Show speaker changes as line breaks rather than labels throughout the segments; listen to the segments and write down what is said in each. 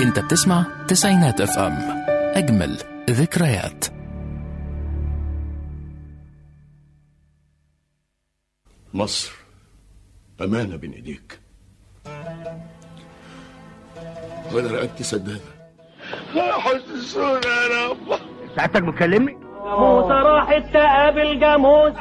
انت بتسمع تسعينات اف ام اجمل ذكريات
مصر أمانة بين إيديك وأنا رقبتي سدادة حسسونا يا رب
سعادتك بتكلمني؟
جاموسة راحت تقابل جاموسة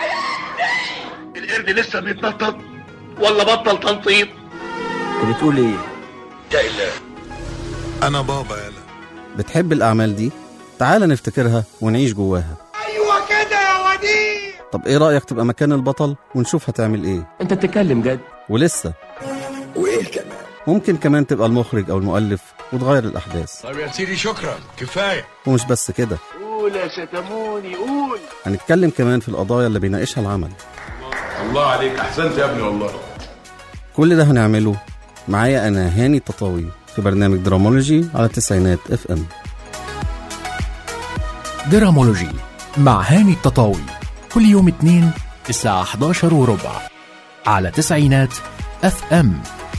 القرد لسه بيتنطط ولا بطل تنطيط
انت بتقول ايه؟
يا إله
أنا بابا يلا
بتحب الأعمال دي؟ تعال نفتكرها ونعيش جواها
أيوة كده يا وديع
طب إيه رأيك تبقى مكان البطل ونشوف هتعمل إيه؟
انت بتتكلم جد
ولسه
وإيه كمان
ممكن كمان تبقى المخرج أو المؤلف وتغير الأحداث
طب يا سيدي شكرا كفاية
ومش بس كده
قول يا شتموني قول
هنتكلم كمان في القضايا اللي بيناقشها العمل
الله عليك أحسنت يا ابني والله
كل ده هنعمله معايا أنا هاني التطاوي في برنامج درامولوجي على تسعينات اف ام
درامولوجي مع هاني التطاوي كل يوم اثنين الساعة 11 وربع على تسعينات اف ام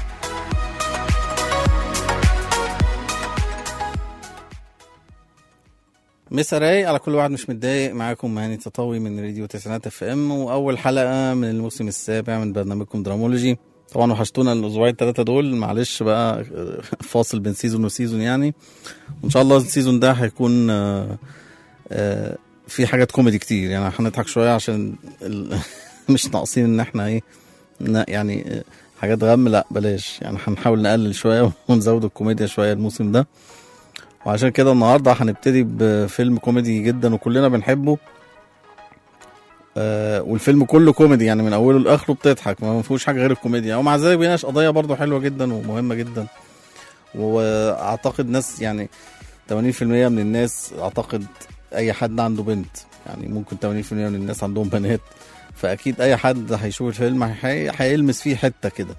مسا رايق على كل واحد مش متضايق معاكم هاني تطاوي من راديو تسعينات اف ام واول حلقه من الموسم السابع من برنامجكم درامولوجي طبعا وحشتونا الاسبوعين الثلاثه دول معلش بقى فاصل بين سيزون وسيزون يعني وان شاء الله السيزون ده هيكون آه، آه، في حاجات كوميدي كتير يعني هنضحك شويه عشان ال... مش ناقصين ان احنا ايه ن- يعني آه، حاجات غم لا بلاش يعني هنحاول نقلل شويه ونزود الكوميديا شويه الموسم ده وعشان كده النهارده هنبتدي بفيلم كوميدي جدا وكلنا بنحبه آه والفيلم كله كوميدي يعني من اوله لاخره بتضحك ما فيهوش حاجه غير الكوميديا ومع ذلك بيناقش قضايا برضه حلوه جدا ومهمه جدا واعتقد ناس يعني 80% من الناس اعتقد اي حد عنده بنت يعني ممكن 80% من الناس عندهم بنات فاكيد اي حد هيشوف الفيلم هي- هيلمس فيه حته كده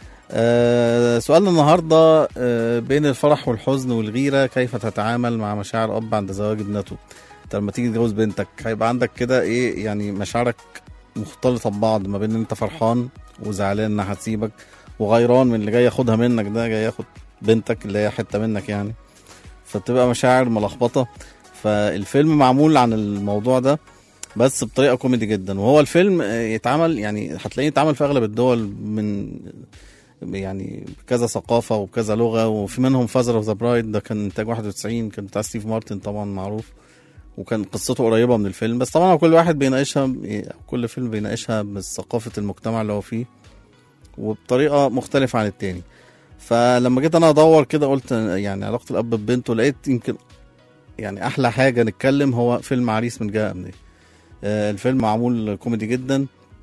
آه سؤالنا النهارده آه بين الفرح والحزن والغيره كيف تتعامل مع مشاعر اب عند زواج ابنته انت لما تيجي تتجوز بنتك هيبقى عندك كده ايه يعني مشاعرك مختلطه ببعض ما بين ان انت فرحان وزعلان انها هتسيبك وغيران من اللي جاي ياخدها منك ده جاي ياخد بنتك اللي هي حته منك يعني فبتبقى مشاعر ملخبطه فالفيلم معمول عن الموضوع ده بس بطريقه كوميدي جدا وهو الفيلم آه، يتعمل يعني هتلاقيه يتعمل في اغلب الدول من يعني كذا ثقافه وكذا لغه وفي منهم فازر اوف ذا برايد ده كان انتاج 91 كان بتاع ستيف مارتن طبعا معروف وكان قصته قريبه من الفيلم بس طبعا كل واحد بيناقشها كل فيلم بيناقشها بثقافه المجتمع اللي هو فيه وبطريقه مختلفه عن التاني فلما جيت انا ادور كده قلت يعني علاقه الاب ببنته لقيت يمكن يعني احلى حاجه نتكلم هو فيلم عريس من جهه امنيه آه، الفيلم معمول كوميدي جدا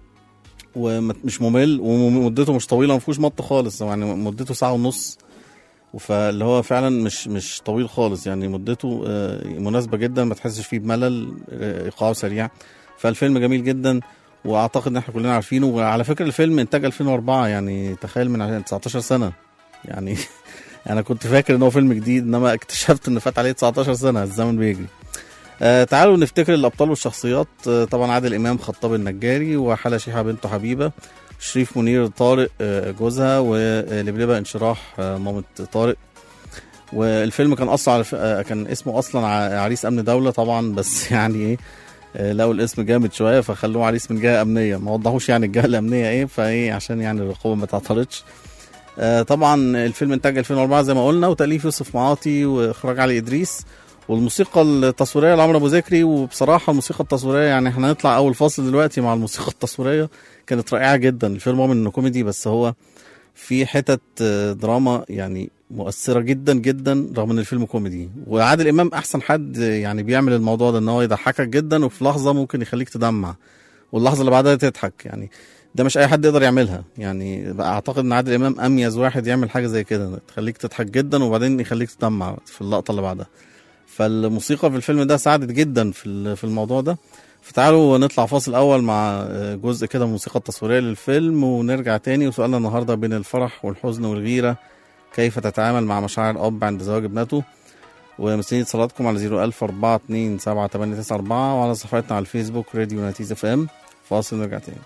ومش ممل ومدته مش طويله ما فيهوش مط خالص يعني مدته ساعه ونص فاللي هو فعلا مش مش طويل خالص يعني مدته آه، مناسبه جدا ما تحسش فيه بملل آه، ايقاعه سريع فالفيلم جميل جدا واعتقد ان احنا كلنا عارفينه وعلى فكره الفيلم انتاج 2004 يعني تخيل من 19 سنه يعني انا كنت فاكر ان هو فيلم جديد انما اكتشفت ان فات عليه 19 سنه الزمن بيجري آه تعالوا نفتكر الابطال والشخصيات آه طبعا عادل امام خطاب النجاري وحلا شيحه بنته حبيبه شريف منير طارق آه جوزها ولبلبه انشراح آه مامة طارق والفيلم كان اصلا على ف... آه كان اسمه اصلا ع- عريس امن دوله طبعا بس يعني ايه آه، لقوا الاسم جامد شويه فخلوه عريس من جهه امنيه ما وضحوش يعني الجهه الامنيه ايه فايه عشان يعني الرقابه ما تعترضش آه، طبعا الفيلم انتاج 2004 زي ما قلنا وتاليف يوسف معاطي واخراج علي ادريس والموسيقى التصويريه لعمرو ابو ذكري وبصراحه الموسيقى التصويريه يعني احنا هنطلع اول فاصل دلوقتي مع الموسيقى التصويريه كانت رائعه جدا الفيلم رغم انه كوميدي بس هو في حتت آه، دراما يعني مؤثره جدا جدا رغم ان الفيلم كوميدي وعادل امام احسن حد آه، يعني بيعمل الموضوع ده ان هو يضحكك جدا وفي لحظه ممكن يخليك تدمع واللحظه اللي بعدها تضحك يعني ده مش اي حد يقدر يعملها يعني بقى اعتقد ان عادل امام اميز واحد يعمل حاجه زي كده تخليك تضحك جدا وبعدين يخليك تدمع في اللقطه اللي بعدها فالموسيقى في الفيلم ده ساعدت جدا في ال- في الموضوع ده فتعالوا نطلع فاصل اول مع آه، جزء كده من الموسيقى التصويريه للفيلم ونرجع تاني وسؤالنا النهارده بين الفرح والحزن والغيره كيف تتعامل مع مشاعر اب عند زواج ابنته ومستنيين اتصالاتكم على 01042 7894 وعلى صفحتنا على الفيسبوك راديو نتيز اف ام فاصل نرجع تاني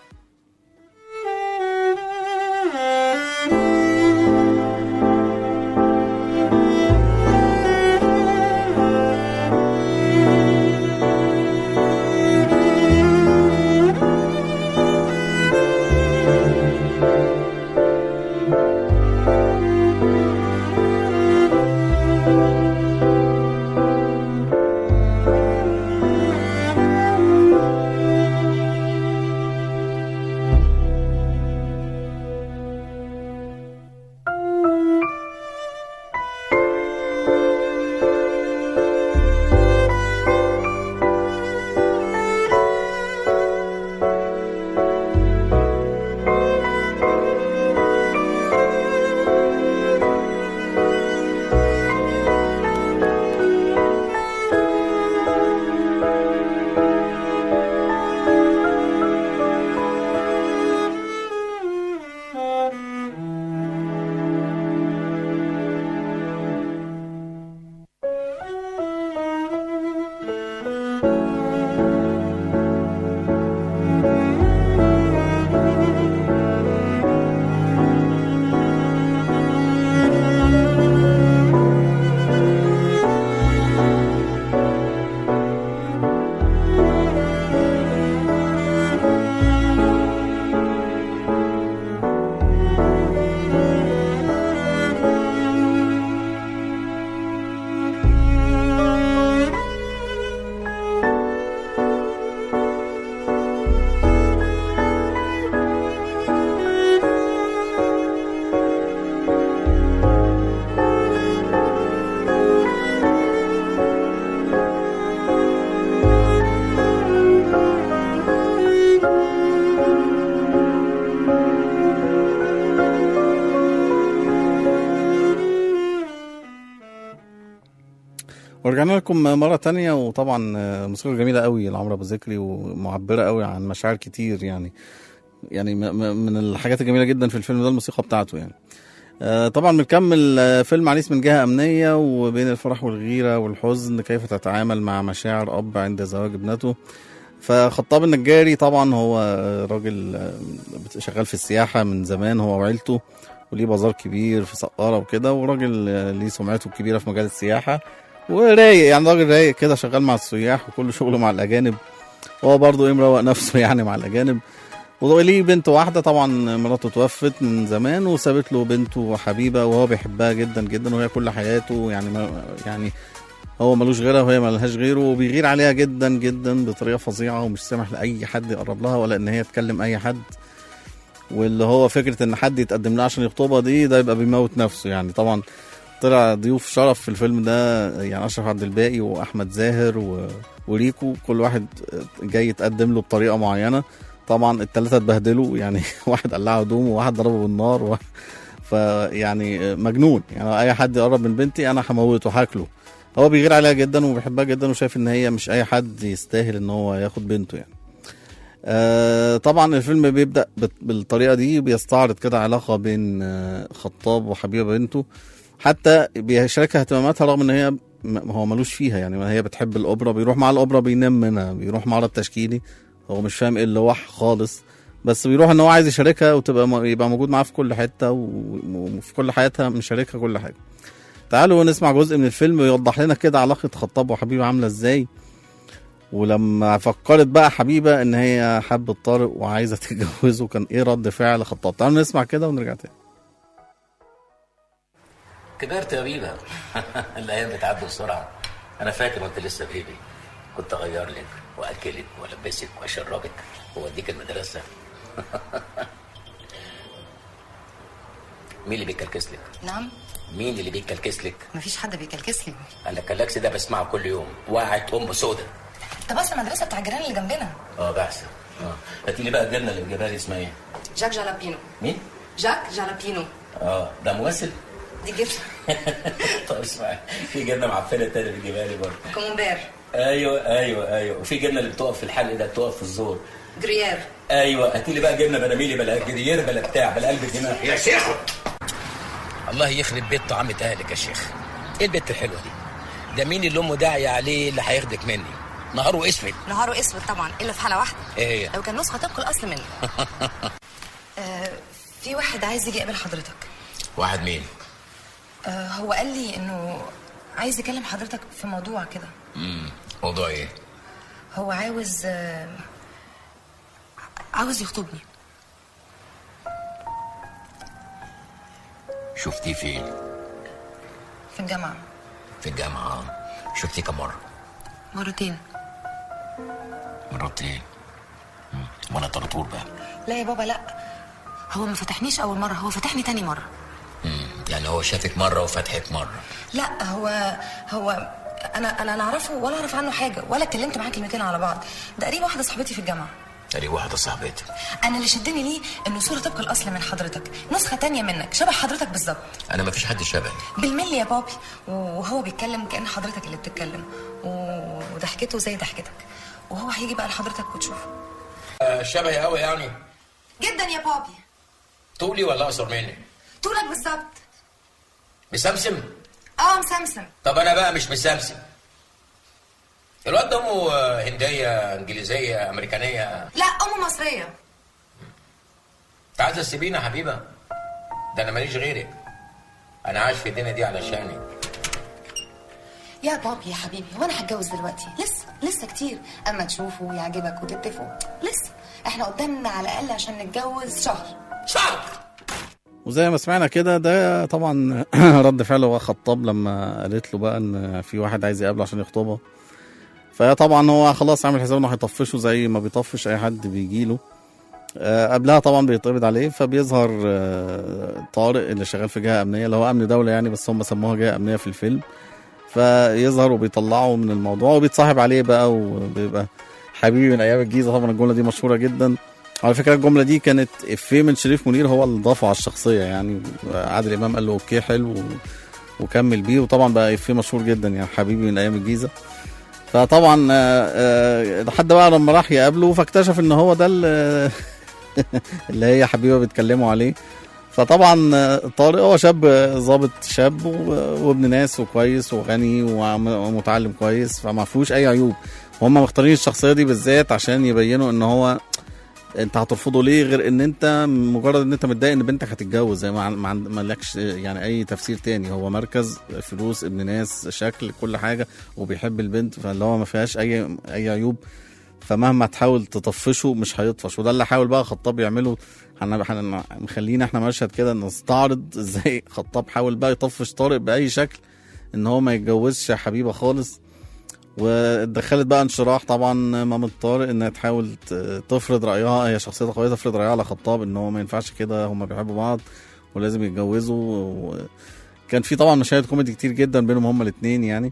ورجعنا لكم مرة تانية وطبعا آه، موسيقى جميلة قوي لعمرو أبو ذكري ومعبرة قوي عن مشاعر كتير يعني يعني م- م- من الحاجات الجميلة جدا في الفيلم ده الموسيقى بتاعته يعني آه، طبعا بنكمل آه، فيلم عريس من جهة أمنية وبين الفرح والغيرة والحزن كيف تتعامل مع مشاعر أب عند زواج ابنته فخطاب النجاري طبعا هو آه، راجل آه، شغال في السياحة من زمان هو وعيلته وليه بازار كبير في سقارة وكده وراجل آه، ليه سمعته الكبيرة في مجال السياحة ورايق يعني راجل رايق كده شغال مع السياح وكل شغله مع الأجانب وهو برضه ايه مروق نفسه يعني مع الأجانب وليه بنت واحدة طبعا مراته توفت من زمان وسابت له بنته حبيبة وهو بيحبها جدا جدا وهي كل حياته يعني ما يعني هو ملوش غيرها وهي ملهاش غيره وبيغير عليها جدا جدا بطريقة فظيعة ومش سامح لأي حد يقرب لها ولا إن هي تكلم أي حد واللي هو فكرة إن حد يتقدم لها عشان يخطبها دي ده يبقى بيموت نفسه يعني طبعا طلع ضيوف شرف في الفيلم ده يعني اشرف عبد الباقي واحمد زاهر و... وريكو كل واحد جاي يتقدم له بطريقه معينه طبعا الثلاثه اتبهدلوا يعني واحد قلعه هدوم وواحد ضربه بالنار و... فيعني مجنون يعني اي حد يقرب من بنتي انا هموته هاكله هو بيغير عليها جدا وبيحبها جدا وشايف ان هي مش اي حد يستاهل ان هو ياخد بنته يعني آه طبعا الفيلم بيبدا بت- بالطريقه دي بيستعرض كده علاقه بين آه خطاب وحبيبه بنته حتى بيشاركها اهتماماتها رغم ان هي م- هو ملوش فيها يعني هي بتحب الاوبرا بيروح مع الاوبرا بينام منها بيروح معرض تشكيلي هو مش فاهم ايه اللوح خالص بس بيروح ان هو عايز يشاركها وتبقى م- يبقى موجود معاها في كل حته و- وفي كل حياتها مشاركها كل حاجه تعالوا نسمع جزء من الفيلم يوضح لنا كده علاقه خطاب وحبيبه عامله ازاي ولما فكرت بقى حبيبه ان هي حبت طارق وعايزه تتجوزه كان ايه رد فعل خطاب تعالوا نسمع كده ونرجع تاني
كبرت يا بيبا الايام بتعدي بسرعه انا فاكر وانت لسه بيبي كنت اغير لك واكلك والبسك واشربك واوديك المدرسه مين اللي بيكلكس لك
نعم
مين اللي بيكلكس لك
مفيش حد بيكلكس لي
انا الكلاكس ده بسمعه كل يوم وقعت ام سودا
ده بس المدرسه بتاع الجيران اللي جنبنا
اه بحسن اه هاتي لي بقى الجبنه اللي بجيبها لي اسمها ايه
جاك جالابينو
مين
جاك جالابينو
اه ده ممثل
دي جبنه
طب اسمع في جبنه معفنه تانية بتجيبها لي برضه
كومبير
ايوه ايوه ايوه وفي جبنه اللي بتقف في الحلق ده بتقف في الزور
جريير
ايوه هاتي لي بقى جبنه بناميلي بلا جريير بلا بتاع بلا قلب الدماغ
يا شيخ
الله يخرب بيت طعم اهلك يا شيخ ايه البت الحلوه دي ده مين اللي امه داعيه عليه اللي هياخدك مني نهاره اسود
نهاره اسود طبعا الا في حاله واحده
ايه هي
لو كان نسخه طبق الاصل منه آه في واحد عايز يجي يقابل حضرتك
واحد مين
آه هو قال لي انه عايز يكلم حضرتك في موضوع كده
امم موضوع ايه
هو عاوز آه عاوز يخطبني
شفتيه فين
في الجامعه
في الجامعه شفتيه كم مره
مرتين
مرتين مم. وانا طرطور بقى
لا يا بابا لا هو ما فتحنيش اول مره هو فتحني تاني مره
مم. يعني هو شافك مره وفتحك مره
لا هو هو انا انا لا اعرفه ولا اعرف عنه حاجه ولا اتكلمت معاه كلمتين على بعض ده قريب واحده صاحبتي في الجامعه
تاني واحده صاحبتي
انا اللي شدني ليه انه صوره طبق الاصل من حضرتك نسخه تانية منك شبه حضرتك بالظبط
انا ما فيش حد شبهي
بالملي يا بابي وهو بيتكلم كان حضرتك اللي بتتكلم و- وضحكته زي ضحكتك وهو هيجي بقى لحضرتك وتشوفه
شبهي قوي يعني
جدا يا بابي
طولي ولا اقصر مني
طولك بالظبط
مسمسم
اه مسمسم
طب انا بقى مش مسمسم الواد ده امه هنديه انجليزيه امريكانيه
لا امه مصريه
انت عايزه تسيبيني يا حبيبه ده انا ماليش غيرك انا عايش في الدنيا دي علشانك
يا بابي يا حبيبي هو انا هتجوز دلوقتي لسه لسه كتير اما تشوفه ويعجبك وتتفقوا لسه احنا قدامنا على الاقل عشان نتجوز شهر
شهر
وزي ما سمعنا كده ده طبعا رد فعل هو خطاب لما قالت له بقى ان في واحد عايز يقابله عشان يخطبها فطبعا هو خلاص عامل حساب انه هيطفشه زي ما بيطفش اي حد بيجيله آه، قبلها طبعا بيتقبض عليه فبيظهر آه، طارق اللي شغال في جهه امنيه اللي هو امن دوله يعني بس هم سموها جهه امنيه في الفيلم فيظهر وبيطلعه من الموضوع وبيتصاحب عليه بقى وبيبقى حبيبي من ايام الجيزه طبعا الجمله دي مشهوره جدا على فكره الجمله دي كانت افيه من شريف منير هو اللي ضافه على الشخصيه يعني عادل امام قال له اوكي حلو و- وكمل بيه وطبعا بقى افيه مشهور جدا يعني حبيبي من ايام الجيزه فطبعا آه، آه، لحد بقى لما راح يقابله فاكتشف ان هو ده اللي اللي هي حبيبه بيتكلموا عليه فطبعا آه، طارق هو شاب آه، ظابط شاب و- وابن ناس وكويس وغني وعم- ومتعلم كويس فما فيهوش اي عيوب هم مختارين الشخصيه دي بالذات عشان يبينوا ان هو انت هترفضه ليه غير ان انت مجرد ان انت متضايق ان بنتك هتتجوز زي ما عن- ما عن- ما لكش يعني اي تفسير تاني هو مركز فلوس ابن ناس شكل كل حاجه وبيحب البنت فاللي هو ما فيهاش اي اي عيوب فمهما تحاول تطفشه مش هيطفش وده اللي حاول بقى خطاب يعمله احنا احنا مخلينا احنا مشهد كده نستعرض ازاي خطاب حاول بقى يطفش طارق باي شكل ان هو ما يتجوزش حبيبه خالص ودخلت بقى انشراح طبعا مامة طارق انها تحاول ت- تفرض رايها هي شخصيتها قويه تفرض رايها على خطاب ان هو ما ينفعش كده هما بيحبوا بعض ولازم يتجوزوا و... كان في طبعا مشاهد كوميدي كتير جدا بينهم هما الاثنين يعني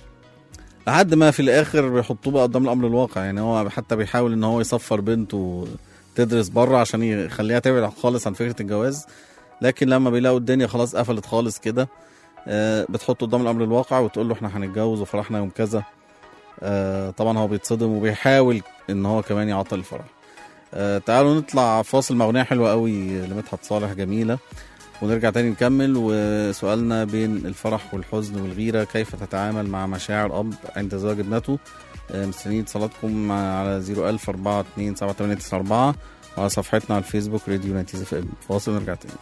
لحد ما في الاخر بيحطوه بقى قدام الامر الواقع يعني هو حتى بيحاول ان هو يسفر بنته تدرس بره عشان يخليها تبعد خالص عن فكره الجواز لكن لما بيلاقوا الدنيا خلاص قفلت خالص كده آه، بتحطه قدام الامر الواقع وتقول له احنا هنتجوز وفرحنا يوم كذا آه، طبعا هو بيتصدم وبيحاول ان هو كمان يعطل الفرح آه، تعالوا نطلع فاصل مع اغنيه حلوه قوي لمدحت صالح جميله ونرجع تاني نكمل وسؤالنا بين الفرح والحزن والغيره كيف تتعامل مع مشاعر اب عند زواج ابنته آه، مستنيين اتصالاتكم على 01000 42 7894 وعلى صفحتنا على الفيسبوك راديو نتيزة اف ام فاصل ونرجع تاني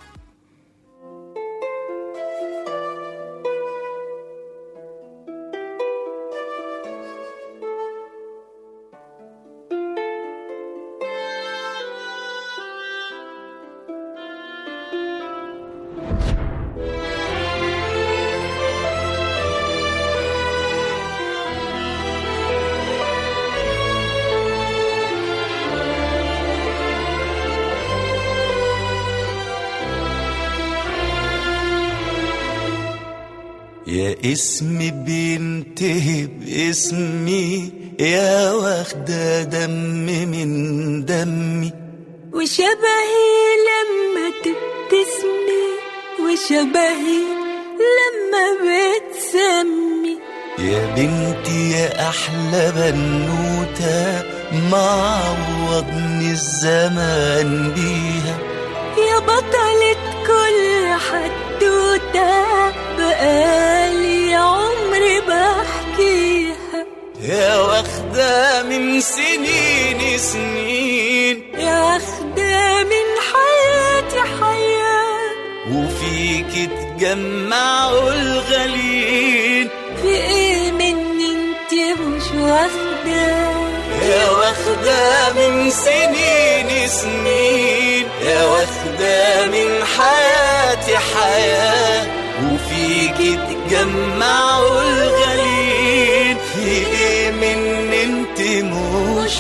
يا اسمي بينتهي باسمي يا واخدة دم من دمي
وشبهي لما تبتسمي وشبهي لما بتسمي
يا بنتي يا أحلى بنوتة معوضني الزمان بيها
يا بطلة كل حدوتة بقالي عمري بحكيها
يا واخدة من سنين سنين
يا واخدة من حياتي حياة
وفيك تجمعوا الغالين
في ايه مني انت مش واخدة
يا واخدة من سنين سنين يا واخدة من حياتي حياة وفيك تجمعوا الغالين في ايه من انت مش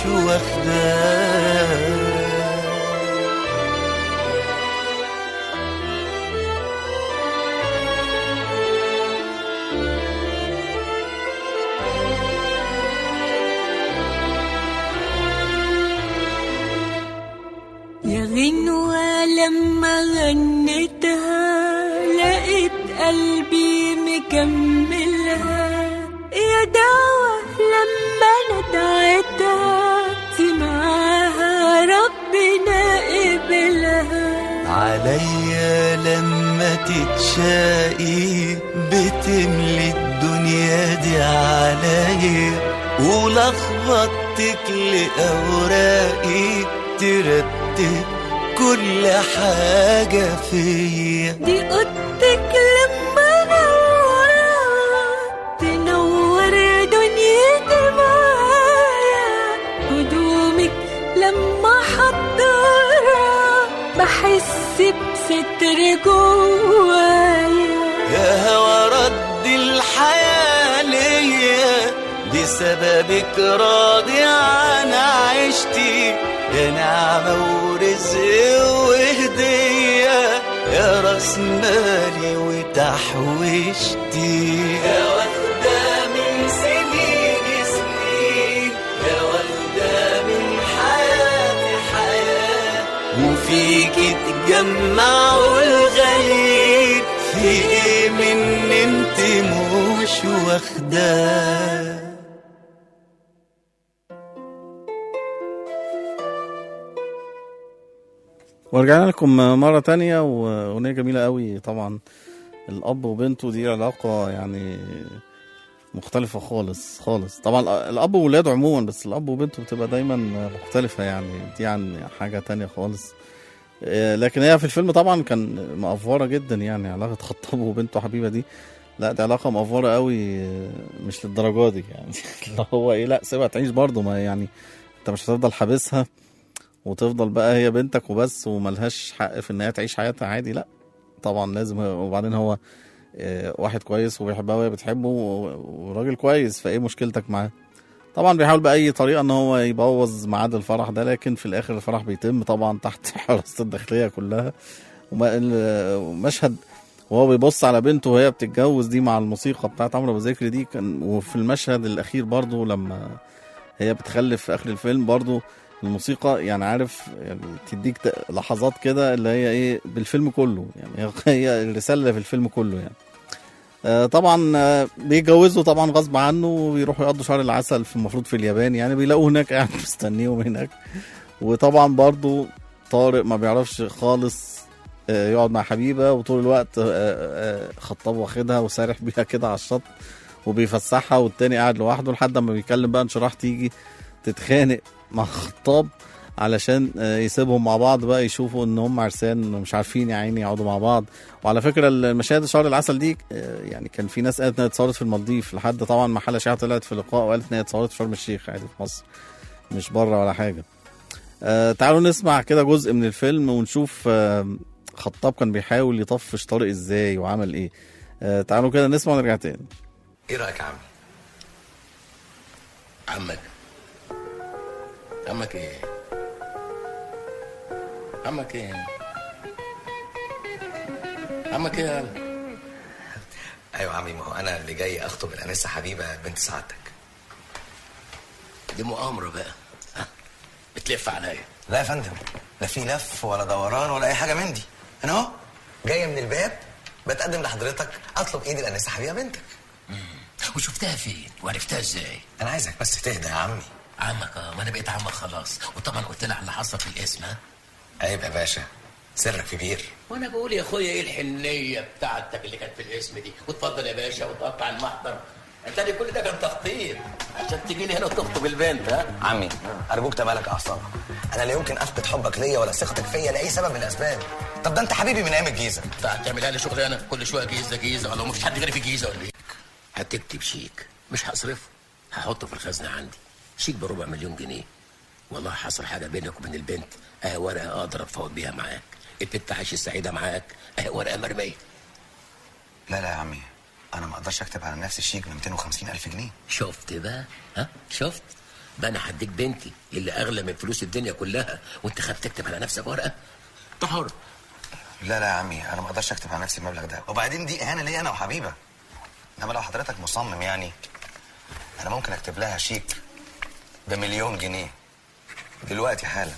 واخدة
يا غنوة لما غنيتها لقيت قلبي مكملها يا دعوة لما ندعتها سمعها ربنا قبلها
عليا لما تتشاقي بتملي الدنيا دي عليا ولخبطتك لأوراقي ترتب كل حاجة فيا
دي اوضتك لما نورها تنور دنيتي معايا هدومك لما حضرها بحس بستر جوايا
يا هوا رد الحياة ليا بسببك راضي عن عيشتي يا نعمة ورزق وهدية يا راس مالي وتحويشتي يا واخدة من سنين سنين يا واخدة من حياتي حياة وفيك تجمعوا الغليل في ايه من انت مش واخداه
ورجعنا لكم مرة تانية وأغنية جميلة قوي طبعا الأب وبنته دي علاقة يعني مختلفة خالص خالص طبعا الأب وولاده عموما بس الأب وبنته بتبقى دايما مختلفة يعني دي عن حاجة تانية خالص آه، لكن هي في الفيلم طبعا كان مأفورة جدا يعني علاقة خطاب وبنته حبيبة دي لا دي علاقة مأفورة قوي آه، مش للدرجة دي يعني اللي هو ايه لا سيبها تعيش برضه ما يعني انت مش هتفضل حابسها وتفضل بقى هي بنتك وبس وملهاش حق في ان هي تعيش حياتها عادي لا طبعا لازم وبعدين هو آه، واحد كويس وبيحبها وهي بتحبه و- وراجل كويس فايه مشكلتك معاه طبعا بيحاول بأي طريقة ان هو يبوظ ميعاد الفرح ده لكن في الاخر الفرح بيتم طبعا تحت حراسة الداخلية كلها وما- ال- ومشهد وهو بيبص على بنته وهي بتتجوز دي مع الموسيقى بتاعت عمرو ابو ذكري دي كان وفي المشهد الاخير برضو لما هي بتخلف في اخر الفيلم برضو الموسيقى يعني عارف يعني تديك ت- لحظات كده اللي هي ايه بالفيلم كله يعني هي- هي الرساله اللي في الفيلم كله يعني آه طبعا آه بيتجوزوا طبعا غصب عنه وبيروحوا يقضوا شهر العسل في المفروض في اليابان يعني بيلاقوه هناك قاعد مستنيهم هناك وطبعا برضو طارق ما بيعرفش خالص آه، يقعد مع حبيبه وطول الوقت آه، آه، خطاب واخدها وسارح بيها كده على الشط وبيفسحها والتاني قاعد لوحده لحد ما بيكلم بقى انشراح تيجي تتخانق مع خطاب علشان آه، يسيبهم مع بعض بقى يشوفوا ان هم عرسان مش عارفين يا عيني يقعدوا مع بعض وعلى فكره المشاهد شهر العسل دي آه، يعني كان في ناس قالت انها اتصورت في المالديف لحد طبعا ما حلا شيعه طلعت في لقاء وقالت انها اتصورت في شرم الشيخ عادي في مصر مش بره ولا حاجه آه تعالوا نسمع كده جزء من الفيلم ونشوف آه خطاب كان بيحاول يطفش طارق ازاي وعمل ايه آه تعالوا كده نسمع ونرجع تاني
ايه رايك يا عمي عمك عمك ايه عمك ايه عمك ايه يا قلب؟
ايوه عمي ما هو انا اللي جاي اخطب الانسه حبيبه بنت سعادتك
دي مؤامره بقى ها؟ بتلف عليا
لا يا فندم لا في لف ولا دوران ولا اي حاجه من دي انا اهو جايه من الباب بتقدم لحضرتك اطلب ايد الانسه حبيبه بنتك
وشفتها فين وعرفتها ازاي
انا عايزك بس تهدى يا عمي
عمك اه ما انا بقيت عمك خلاص وطبعا قلت لها على اللي حصل في الاسم ها
عيب يا باشا سرك في بير
وانا بقول يا اخويا ايه الحنيه بتاعتك اللي كانت في الاسم دي واتفضل يا باشا وتقطع المحضر انت لي كل ده كان تخطيط عشان تجي لي هنا وتخطب البنت ها
عمي ارجوك تمالك اعصابك انا لا يمكن افقد حبك ليا ولا ثقتك فيا لاي سبب من الاسباب طب ده انت حبيبي من ايام الجيزه
انت هتعملها لي شغلانه كل شويه جيزه جيزه ولا مفيش حد غيري في الجيزه ولا ايه هتكتب شيك مش هصرفه هحطه في الخزنه عندي شيك بربع مليون جنيه والله حصل حاجه بينك وبين البنت اه ورقه اقدر افوت بيها معاك البنت عايشه السعيده معاك اه ورقه مرميه
لا لا يا عمي انا ما اقدرش اكتب على نفسي شيك ب 250 الف جنيه
شفت بقى ها شفت بقى انا هديك بنتي اللي اغلى من فلوس الدنيا كلها وانت خدت تكتب على نفسك ورقه انت حر
لا لا يا عمي انا ما اقدرش اكتب على نفسي المبلغ ده وبعدين دي اهانه ليا انا وحبيبه انما لو حضرتك مصمم يعني انا ممكن اكتب لها شيك بمليون جنيه دلوقتي حالا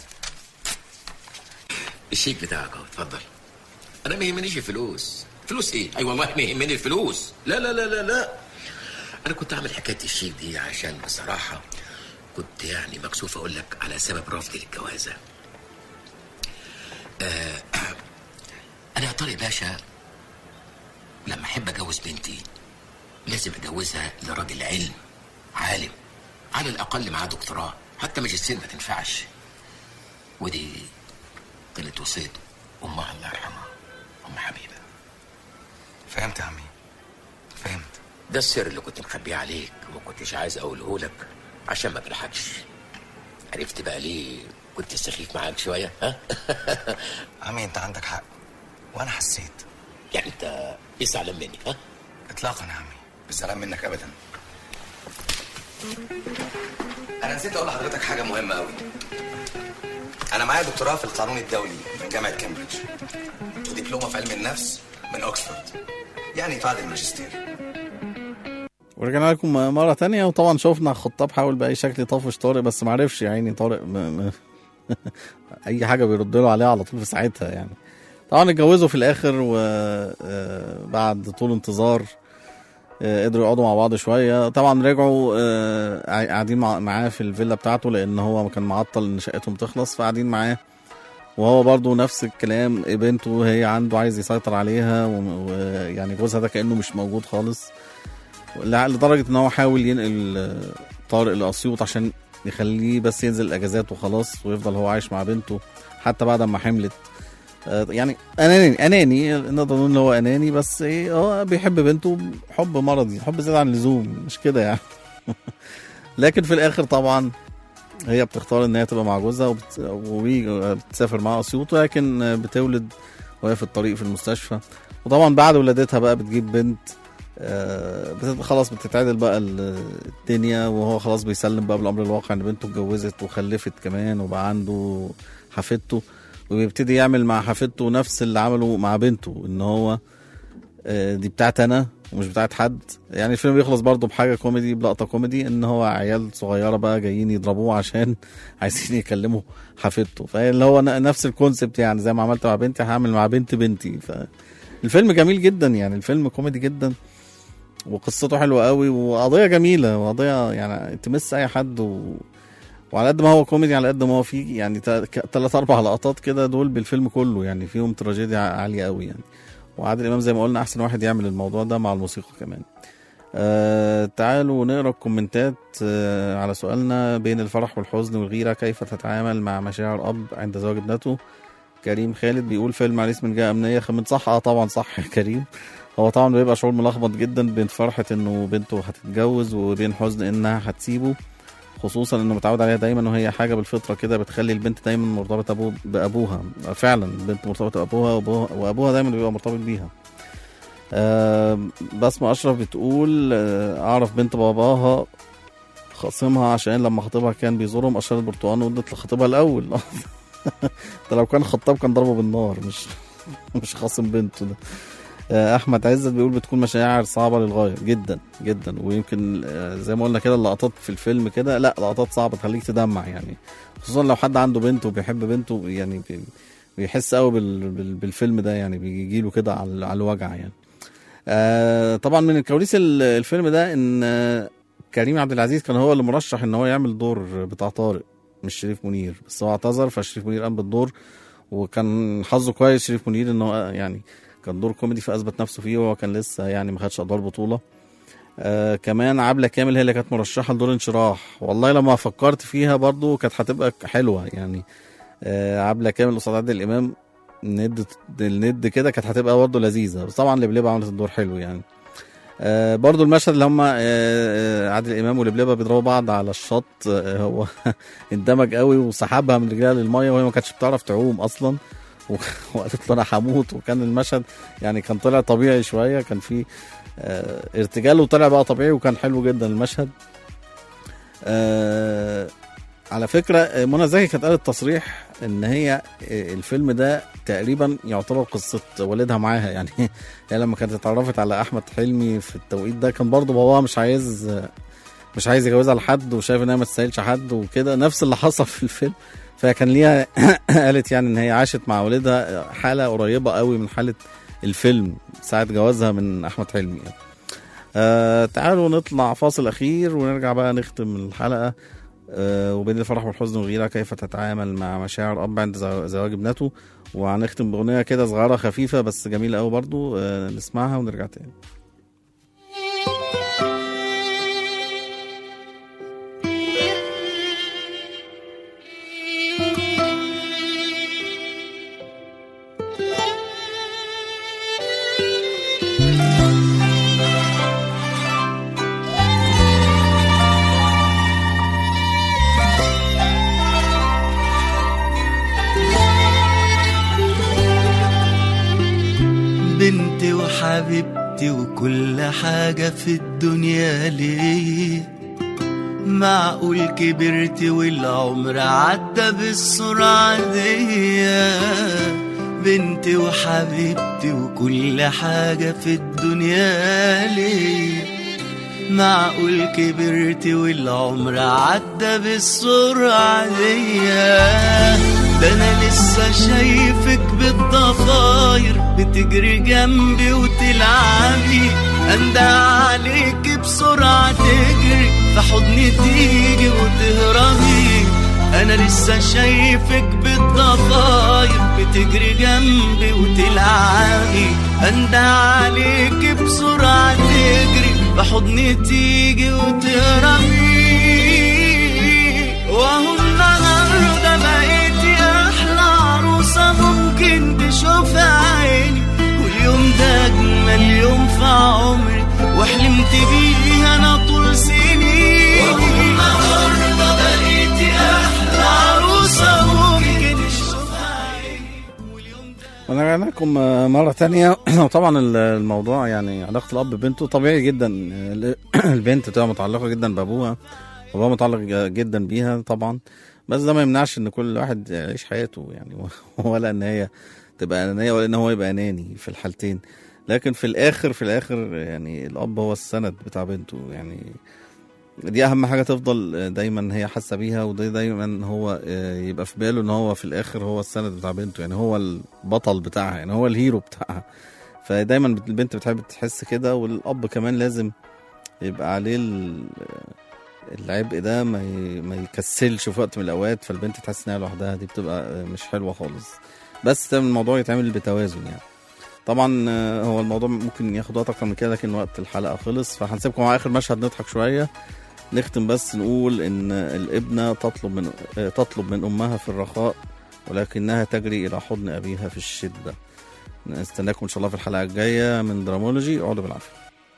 الشيك بتاعك اهو اتفضل انا ما يهمنيش الفلوس فلوس ايه اي والله ما يهمني الفلوس لا لا لا لا لا انا كنت عامل حكايه الشيك دي عشان بصراحه كنت يعني مكسوف اقول لك على سبب رفضي للجوازه آه انا يا طارق باشا لما احب اجوز بنتي لازم اجوزها لراجل علم عالم على الاقل معاه دكتوراه حتى ماجستير ما تنفعش ودي كانت وصيه امها الله يرحمها ام حبيبه
فهمت يا عمي فهمت
ده السر اللي كنت مخبيه عليك وما كنتش عايز اقوله لك عشان ما اجرحكش عرفت بقى ليه كنت سخيف معاك شويه ها
عمي انت عندك حق وانا حسيت
يعني انت ايه زعلان مني ها
اطلاقا يا عمي مش زعلان منك ابدا انا نسيت اقول لحضرتك حاجه مهمه قوي انا معايا دكتوراه في القانون الدولي من جامعه كامبريدج ودبلومه في علم النفس من اوكسفورد يعني بعد الماجستير
ورجعنا لكم مرة تانية وطبعا شفنا خطاب حاول بأي شكل يطفش طارق بس معرفش يا عيني طارق م... م... أي حاجة بيرد له عليها على طول في ساعتها يعني طبعا اتجوزوا في الآخر وبعد طول انتظار آه، قدروا يقعدوا مع بعض شوية طبعا رجعوا آه، قاع- قاعدين مع- معاه في الفيلا بتاعته لأن هو كان معطل إن شقتهم تخلص فقاعدين معاه وهو برضو نفس الكلام بنته هي عنده عايز يسيطر عليها و- ويعني جوزها ده كأنه مش موجود خالص لع- لدرجه ان هو حاول ينقل آه، طارق لاسيوط عشان يخليه بس ينزل الاجازات وخلاص ويفضل هو عايش مع بنته حتى بعد ما حملت آه، يعني اناني اناني نقدر نقول ان هو اناني بس ايه هو بيحب بنته حب مرضي حب زياده عن اللزوم مش كده يعني لكن في الاخر طبعا هي بتختار ان هي تبقى مع جوزها وبت- وبتسافر معاه اسيوط ولكن بتولد وهي في الطريق في المستشفى وطبعا بعد ولادتها بقى بتجيب بنت آه، بتبقى خلاص بتتعدل بقى ال- الدنيا وهو خلاص بيسلم بقى بالامر الواقع ان بنته اتجوزت وخلفت كمان وبقى عنده حفيدته وبيبتدي يعمل مع حفيدته نفس اللي عمله مع بنته ان هو آه، دي بتاعت انا ومش بتاعت حد يعني الفيلم بيخلص برضه بحاجه كوميدي بلقطه كوميدي ان هو عيال صغيره بقى جايين يضربوه عشان عايزين يكلموا حفيدته فاللي هو ن- نفس الكونسبت يعني زي ما عملت مع بنتي هعمل مع بنت بنتي فالفيلم جميل جدا يعني الفيلم كوميدي جدا وقصته حلوه قوي وقضيه جميله وقضيه يعني تمس اي حد و... وعلى قد ما هو كوميدي على قد ما هو فيه يعني ثلاث اربع لقطات كده دول بالفيلم كله يعني فيهم تراجيديا عاليه قوي يعني وعادل امام زي ما قلنا احسن واحد يعمل الموضوع ده مع الموسيقى كمان آه تعالوا نقرا الكومنتات آه على سؤالنا بين الفرح والحزن والغيره كيف تتعامل مع مشاعر اب عند زواج ابنته كريم خالد بيقول فيلم عريس من جهه امنيه خمن صح اه طبعا صح يا كريم هو طبعا بيبقى شعور ملخبط جدا بين فرحه انه بنته هتتجوز وبين حزن انها هتسيبه خصوصا انه متعود عليها دايما وهي حاجه بالفطره كده بتخلي البنت دايما مرتبطه أبو بابوها فعلا البنت مرتبطه بابوها وأبوها- وابوها دايما بيبقى مرتبط بيها آه بسمة أشرف بتقول آه أعرف بنت باباها خاصمها عشان لما خطيبها كان بيزورهم قشرت برتقان وادت لخطيبها الأول ده لو كان خطاب كان ضربه بالنار مش مش خاصم بنته ده آه، احمد عزت بيقول بتكون مشاعر صعبه للغايه جدا جدا ويمكن آه، زي ما قلنا كده اللقطات في الفيلم كده لا لقطات صعبه تخليك تدمع يعني خصوصا لو حد عنده بنت وبيحب بنته يعني بي- بيحس قوي بال- بال- بالفيلم ده يعني بيجي له كده على على الوجع يعني آه طبعا من الكواليس ال- الفيلم ده ان آه، كريم عبد العزيز كان هو اللي مرشح ان هو يعمل دور بتاع طارق مش شريف منير بس هو اعتذر فشريف منير قام بالدور وكان حظه كويس شريف منير ان هو يعني كان دور كوميدي فاثبت نفسه فيه وهو كان لسه يعني ما خدش ادوار بطوله آه كمان عبله كامل هي اللي كانت مرشحه لدور انشراح والله لما فكرت فيها برضو كانت هتبقى حلوه يعني آه عبله كامل قصاد عادل امام ند الند كده كانت هتبقى برضه لذيذه بس طبعا لبلبه عملت الدور حلو يعني آه برضو المشهد اللي هم آه آه، عادل امام ولبلبه بيضربوا بعض على الشط آه هو اندمج قوي وسحبها من رجلها للميه وهي ما كانتش بتعرف تعوم اصلا و- وقالت له انا هموت وكان المشهد يعني كان طلع طبيعي شويه كان في آه ارتجال وطلع بقى طبيعي وكان حلو جدا المشهد آه على فكره آه، منى زكي كانت قالت تصريح ان هي آه، الفيلم ده تقريبا يعتبر قصه والدها معاها يعني هي لما كانت اتعرفت على احمد حلمي في التوقيت ده كان برضه باباها مش عايز آه، مش عايز يجوزها لحد وشايف انها ما تستاهلش حد وكده نفس اللي حصل في الفيلم فكان ليها قالت يعني ان هي عاشت مع والدها حاله قريبه قوي من حاله الفيلم ساعه جوازها من احمد حلمي يعني. آه تعالوا نطلع فاصل اخير ونرجع بقى نختم الحلقه آه وبين الفرح والحزن والغيره كيف تتعامل مع مشاعر اب عند زو- زواج ابنته وهنختم باغنيه كده صغيره خفيفه بس جميله قوي برضو آه، نسمعها ونرجع تاني
بنتي وحبيبتي وكل حاجة في الدنيا ليا معقول كبرت والعمر عدى بالسرعة دي بنتي وحبيبتي وكل حاجة في الدنيا ليا معقول كبرت والعمر عدى بالسرعة دي ده انا لسه شايفك بالضفاير بتجري جنبي وتلعبي اندى عليك بسرعة تجري في حضني تيجي وتهربي انا لسه شايفك بالضفاير بتجري جنبي وتلعبي اندى عليك بسرعة تجري في حضني تيجي وتهربي وهو النهارده بقيتي احلى عروسه ممكن تشوفها عيني واليوم ده اجمل يوم في عمري وحلمت بيه انا طول سنين وهو النهارده بقيتي احلى عروسه ممكن تشوفها عيني
ونرجع لكم مرة تانية طبعا ال- الموضوع يعني علاقة الأب ببنته طبيعي جدا ال- البنت تبقى متعلقة جدا بأبوها وأبوها متعلق ج- جدا بيها طبعا بس ده ما يمنعش إن كل واحد يعيش حياته يعني ولا إن هي تبقى أنانية ولا إن هو يبقى أناني في الحالتين لكن في الآخر في الآخر يعني الأب هو السند بتاع بنته يعني دي اهم حاجه تفضل دايما هي حاسه بيها ودي دايما هو آه، يبقى في باله ان هو في الاخر هو السند بتاع بنته يعني هو البطل بتاعها يعني هو الهيرو بتاعها فدايما البنت بتحب تحس كده والاب كمان لازم يبقى عليه ال- العبء ده ما ي- ما يكسلش في وقت من الاوقات فالبنت تحس انها لوحدها دي بتبقى مش حلوه خالص بس الموضوع يتعمل بتوازن يعني طبعا آه، هو الموضوع ممكن ياخد وقت اكتر من كده لكن وقت الحلقه خلص فهنسيبكم مع اخر مشهد نضحك شويه نختم بس نقول ان الابنه تطلب من آه، تطلب من امها في الرخاء ولكنها تجري الى حضن ابيها في الشده نستناكم ان شاء الله في الحلقه الجايه من درامولوجي اقعدوا بالعافيه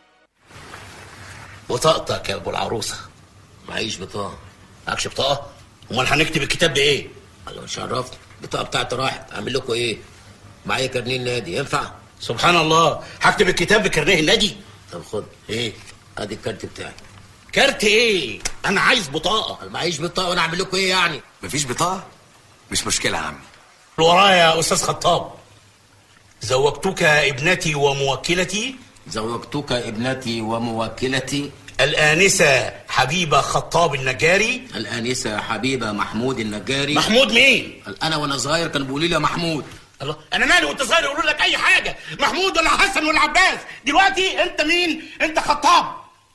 بطاقتك يا ابو العروسه معيش بطاقه معكش بطاقه امال هنكتب الكتاب بايه الله مش عرفت البطاقه بتاعتي راحت اعمل لكم ايه معايا كارنيه النادي ينفع
سبحان الله هكتب الكتاب بكارنيه النادي
طب خد ايه ادي الكارت بتاعي
كارت ايه انا عايز بطاقه
معيش بطاقه وانا اعمل لكم ايه يعني
مفيش بطاقه مش مشكله يا عمي
ورايا يا استاذ خطاب زوجتك ابنتي وموكلتي
زوجتك ابنتي وموكلتي
الآنسة حبيبة خطاب النجاري
الآنسة حبيبة محمود النجاري
محمود مين؟
أنا وأنا صغير كانوا بيقولوا لي يا محمود
الله أنا مالي وأنت صغير يقولوا لك أي حاجة محمود ولا حسن ولا عباس دلوقتي أنت مين؟ أنت خطاب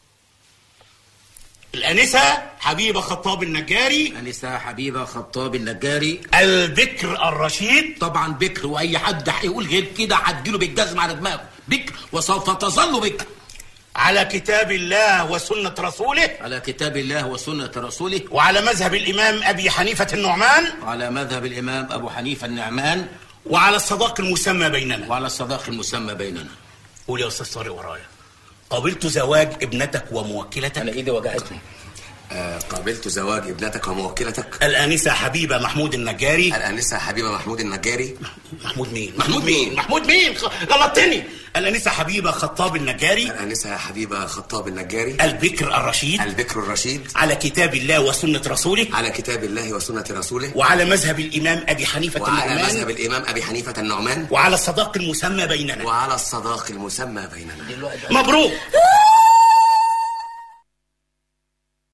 الآنسة حبيبة خطاب النجاري
الآنسة حبيبة خطاب النجاري
البكر الرشيد
طبعا بكر وأي حد هيقول غير كده هديله بالجزم على دماغه بكر وسوف تظل بكر
على كتاب الله وسنة رسوله
على كتاب الله وسنة رسوله
وعلى مذهب الإمام أبي حنيفة النعمان
وعلى مذهب الإمام أبو حنيفة النعمان
وعلى الصداق المسمى بيننا
وعلى الصداق المسمى بيننا
قول يا أستاذ طارق ورايا قبلت زواج ابنتك وموكلتك
أنا إيدي وجعتني
آه قابلت زواج ابنتك وموكلتك
الآنسة حبيبة محمود النجاري
الآنسة حبيبة محمود النجاري
محمود مين؟ محمود مين؟ محمود مين؟ خ- غلطتني الآنسة حبيبة خطاب النجاري
الآنسة حبيبة خطاب النجاري
البكر الرشيد
البكر الرشيد
على كتاب الله وسنة رسوله
على كتاب الله وسنة رسوله
وعلى مذهب الإمام أبي حنيفة
وعلى
النعمان
مذهب الإمام أبي حنيفة النعمان
وعلى الصداق المسمى بيننا
وعلى الصداق المسمى بيننا
مبروك